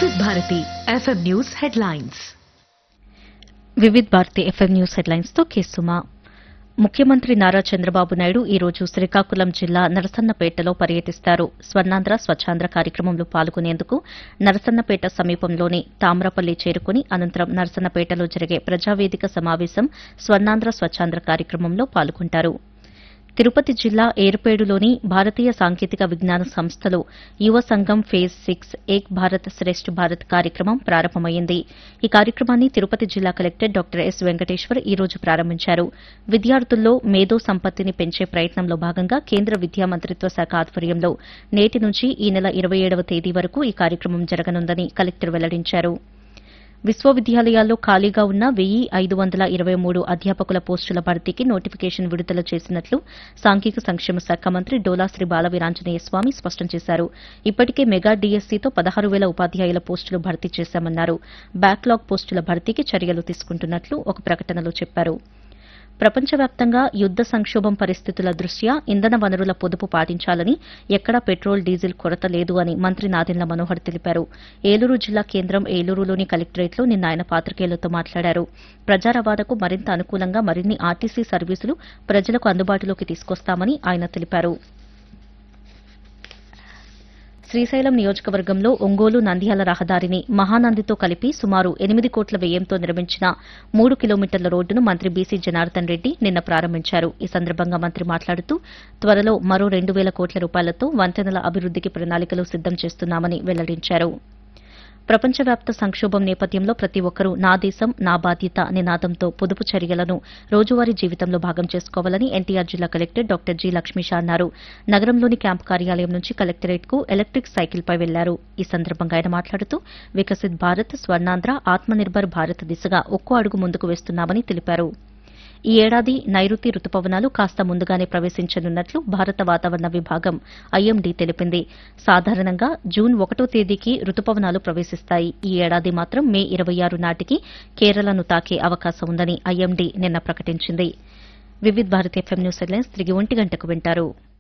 వివిధ Bharati FM news headlines Vividh Bharati FM news headlines తో కేసుమా ముఖ్యమంత్రి నారా చంద్రబాబు నాయుడు ఈ రోజు శ్రీకాకుళం జిల్లా నరసన్నపేటలో పర్యటిస్తారు స్వర్ణాంధ్ర స్వచ్ఛాంధ్ర కార్యక్రమంలో పాల్గొనేందుకు నరసన్నపేట సమీపంలోని తామ్రపల్లి చేరుకుని అనంతరం నరసన్నపేటలో జరిగే ప్రజావేదిక సమావేశం స్వర్ణాంధ్ర స్వచ్ఛాంధ్ర కార్యక్రమంలో పాల్గొంటారు తిరుపతి జిల్లా ఏర్పేడులోని భారతీయ సాంకేతిక విజ్ఞాన సంస్థలో యువ సంఘం ఫేజ్ సిక్స్ ఏక్ భారత్ శ్రేష్ఠ భారత్ కార్యక్రమం ప్రారంభమైంది ఈ కార్యక్రమాన్ని తిరుపతి జిల్లా కలెక్టర్ డాక్టర్ ఎస్ వెంకటేశ్వర్ ఈ రోజు ప్రారంభించారు విద్యార్థుల్లో మేధో సంపత్తిని పెంచే ప్రయత్నంలో భాగంగా కేంద్ర విద్యా మంత్రిత్వ శాఖ ఆధ్వర్యంలో నేటి నుంచి ఈ నెల ఇరవై ఏడవ తేదీ వరకు ఈ కార్యక్రమం జరగనుందని కలెక్టర్ వెల్లడించారు విశ్వవిద్యాలయాల్లో ఖాళీగా ఉన్న వెయ్యి ఐదు వందల ఇరవై మూడు అధ్యాపకుల పోస్టుల భర్తీకి నోటిఫికేషన్ విడుదల చేసినట్లు సాంఘిక సంక్షేమ శాఖ మంత్రి డోలా శ్రీ బాలవీరాంజనేయ స్వామి స్పష్టం చేశారు ఇప్పటికే మెగా డీఎస్సీతో పదహారు వేల ఉపాధ్యాయుల పోస్టులు భర్తీ చేశామన్నారు బ్యాక్లాగ్ పోస్టుల భర్తీకి చర్యలు తీసుకుంటున్నట్లు ఒక ప్రకటనలో చెప్పారు ప్రపంచవ్యాప్తంగా యుద్ద సంక్షోభం పరిస్థితుల దృష్ట్యా ఇంధన వనరుల పొదుపు పాటించాలని ఎక్కడా పెట్రోల్ డీజిల్ కొరత లేదు అని మంత్రి నాదెండ్ల మనోహర్ తెలిపారు ఏలూరు జిల్లా కేంద్రం ఏలూరులోని కలెక్టరేట్లో నిన్న ఆయన పాత్రికేయులతో మాట్లాడారు ప్రజా రవాణాకు మరింత అనుకూలంగా మరిన్ని ఆర్టీసీ సర్వీసులు ప్రజలకు అందుబాటులోకి తీసుకొస్తామని ఆయన తెలిపారు శ్రీశైలం నియోజకవర్గంలో ఒంగోలు నంద్యాల రహదారిని మహానందితో కలిపి సుమారు ఎనిమిది కోట్ల వ్యయంతో నిర్మించిన మూడు కిలోమీటర్ల రోడ్డును మంత్రి బీసీ జనార్దన్ రెడ్డి నిన్న ప్రారంభించారు ఈ సందర్భంగా మంత్రి మాట్లాడుతూ త్వరలో మరో రెండు వేల కోట్ల రూపాయలతో వంతెనల అభివృద్దికి ప్రణాళికలు సిద్దం చేస్తున్నామని వెల్లడించారు ప్రపంచవ్యాప్త సంక్షోభం నేపథ్యంలో ప్రతి ఒక్కరూ నా దేశం నా బాధ్యత నినాదంతో పొదుపు చర్యలను రోజువారీ జీవితంలో భాగం చేసుకోవాలని ఎన్టీఆర్ జిల్లా కలెక్టర్ డాక్టర్ జి లక్ష్మీష అన్నారు నగరంలోని క్యాంపు కార్యాలయం నుంచి కలెక్టరేట్ కు ఎలక్ట్రిక్ సైకిల్పై వెళ్లారు ఈ సందర్భంగా ఆయన మాట్లాడుతూ వికసిత్ భారత్ స్వర్ణాంధ్ర ఆత్మనిర్భర్ భారత్ దిశగా ఒక్కో అడుగు ముందుకు వేస్తున్నామని తెలిపారు ఈ ఏడాది నైరుతి రుతుపవనాలు కాస్త ముందుగానే ప్రవేశించనున్నట్లు భారత వాతావరణ విభాగం ఐఎండీ తెలిపింది సాధారణంగా జూన్ ఒకటో తేదీకి రుతుపవనాలు ప్రవేశిస్తాయి ఈ ఏడాది మాత్రం మే ఇరవై ఆరు నాటికి కేరళను తాకే అవకాశం ఉందని ఐఎండీ నిన్న ప్రకటించింది Vividh Bharat FM news headlines తిరిగి ఒంటి గంటకు వింటారు